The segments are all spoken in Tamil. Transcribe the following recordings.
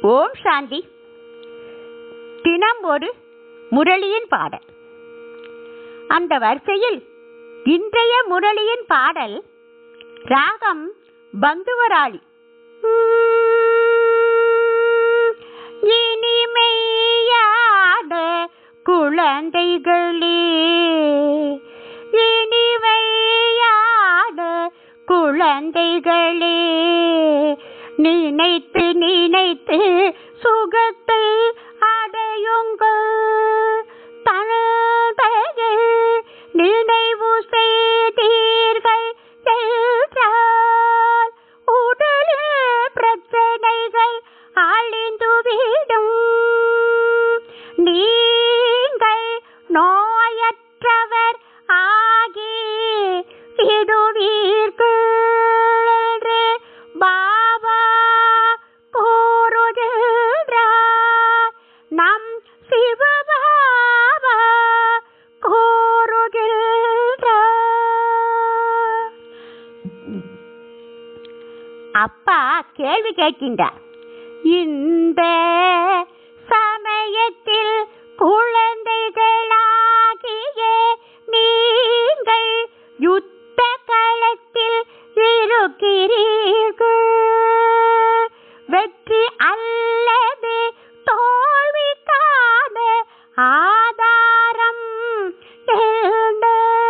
ஓம் சாந்தி தினம் ஒரு முரளியின் பாடல் அந்த வரிசையில் இன்றைய முரளியின் பாடல் ராகம் பந்துவராளி இனிமையான குழந்தைகளே இனிமையான குழந்தைகளே நினைத்து நினைத்து சுகத்தை அடையுங்கள் தனதையே நினைவு செய்தீர்கள் என்றால் உடலில் பிரச்சனைகள் அழிந்துவிடும் நீங்கள் நோயற்றவர் ஆகி விடுவீர்கள் என்று பாபா கூறுகின்றார் நம் சிவபாபா கூறுகின்றார் அப்பா கேள்வி கேட்கின்றார் இந்த சமயத்தில் குழந்தைகளாகிய நீங்கள் யுத்த களத்தில் இருக்கிறீர்கள் வெற்றி அல்லது தோல்விக்கான ஆதாரம் என்ன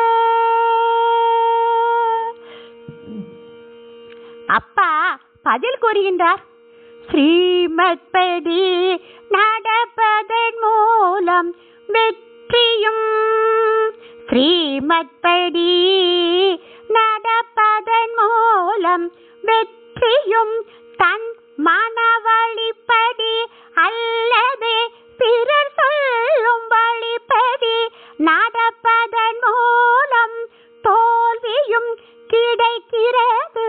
அப்பா பதில் கூறுகின்றார் ஸ்ரீமத் படி நடப்பதன் மூலம் வெற்றியும் ஸ்ரீமத் படி நடப்பதன் மூலம் வெற்றியும் தன் மனவழிப்படி அல்லது பிறர் சொல்லும் வழிப்படி நடப்பதன் மூலம் தோல்வியும் கிடைக்கிறது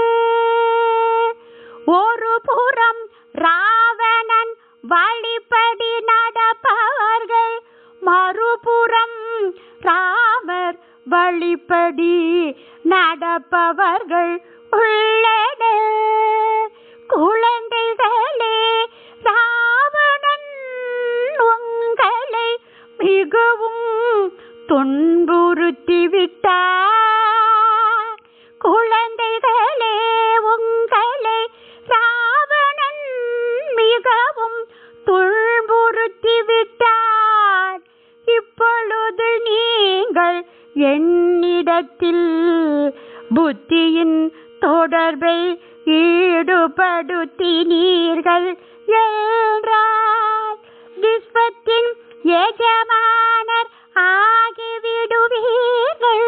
ஒரு புறம் ராவணன் வழிப்படி நடப்பவர்கள் மறுபுறம் ராமர் வழிப்படி நடப்பவர்கள் உள்ளனர் குழந்தைகளே ராவணன் உங்களை மிகவும் துன்புறுத்தி விட்டார் குழந்தைகளே உங்களை ராவணன் மிகவும் துன்புறுத்தி விட்டார் இப்பொழுது நீங்கள் என்னிடத்தில் புத்தியின் தொடர்பை ஈடுபடுத்தினீர்கள் என்றால் விஸ்வத்தின் எஜமானர் ஆகிவிடுவீர்கள்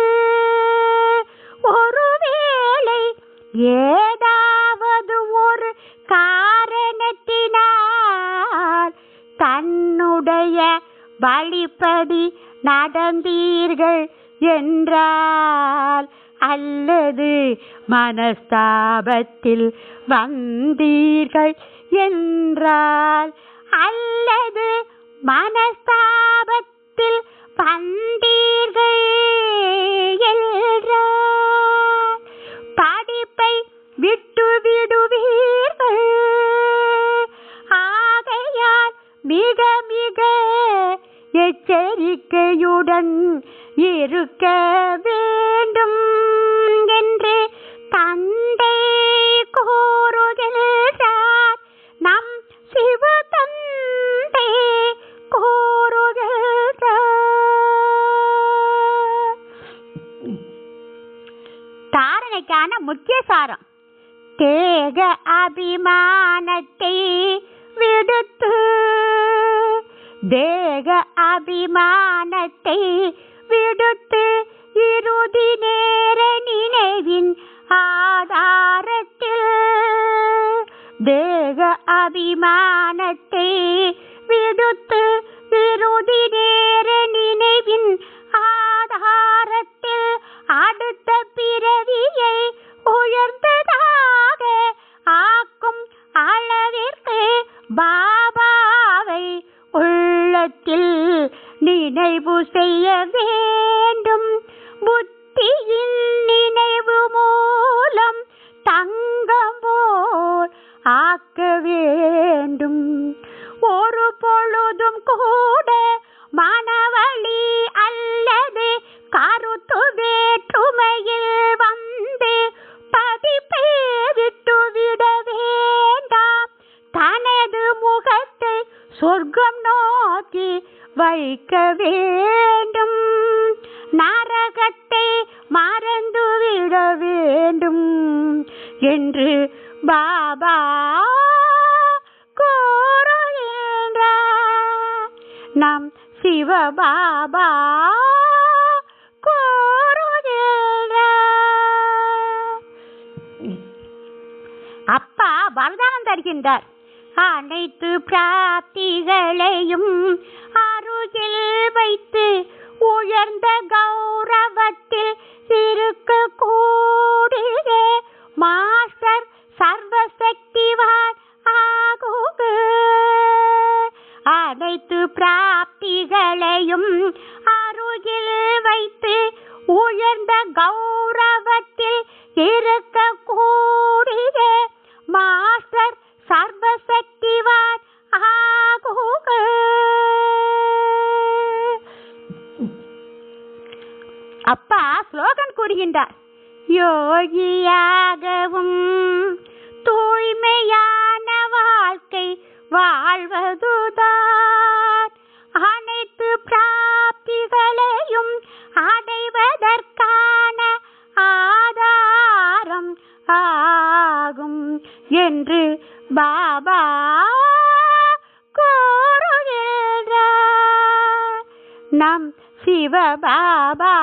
ஒருவேளை ஏதாவது ஒரு காரணத்தினால் தன்னுடைய வழிப்படி நடந்தீர்கள் என்றால் அல்லது மனஸ்தாபத்தில் வந்தீர்கள் என்றால் அல்லது மனஸ்தாபத்தில் வந்தீர்கள் என்றால் படிப்பை விட்டு விடுவீர்கள் ஆகையால் மிக மிக எச்சரிக்கையுடன் இருக்க வேண்டும் என்று தந்தை கூறுகின்றார் நம் சிவ தந்தை கூறுகின்றார் தாரணைக்கான முக்கிய சாரம் தேக அபிமானத்தை விடுத்து தேக அபிமானத்தை விடுத்து இறுதி நேர நினைவின் ஆதாரத்தில் தேக அபிமானத்தை விடுத்து இறுதி நேர நினைவின் ஆதாரத்தில் அடுத்த பிறவியை உயர்ந்ததாக ஆக்கும் அளவிற்கு பாபாவை உள்ளத்தில் நினைவு செய்ய வேண்டும் புத்தியின் நினைவு மூலம் தங்கம் போல் ஆக்க வேண்டும் ஒரு பொழுதும் கூட மனவழி அல்லது கருத்து வேற்றுமையில் வந்து பதிப்பை விட்டுவிட வேண்டாம் தனது முகத்தை சொர்க்கம் நோக்கி வைக்க வேண்டும் நரகத்தை மறந்துவிட வேண்டும் என்று பாபா கூறுகின்றார் நம் சிவபாபா கூறுகின்றார் அப்பா வரதானம் தருகின்றார் அனைத்து பிராப்திகளையும் அருகில் வைத்து உயர்ந்த கௌரவத்தில் இருக்க கூடிய மாஸ்டர் சர்வசக்திவான் ஆகுக அனைத்து பிராப்திகளையும் அருகில் வைத்து உயர்ந்த கௌரவத்தில் இருக்க கூடிய மாஸ்டர் சர்வசக்திவான் ஆகுக அப்பா ஸ்லோகன் கூறுகின்றார் யோகியாகவும் தூய்மையான வாழ்க்கை வாழ்வதுதான் அனைத்து பிராப்திகளையும் அடைவதற்கான ஆதாரம் ஆகும் என்று பாபா கூறுகின்றார் நம் சிவபாபா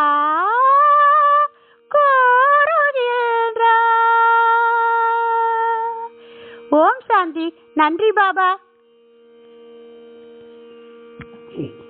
கூறுகின்றார் ஓம் சாந்தி நன்றி பாபா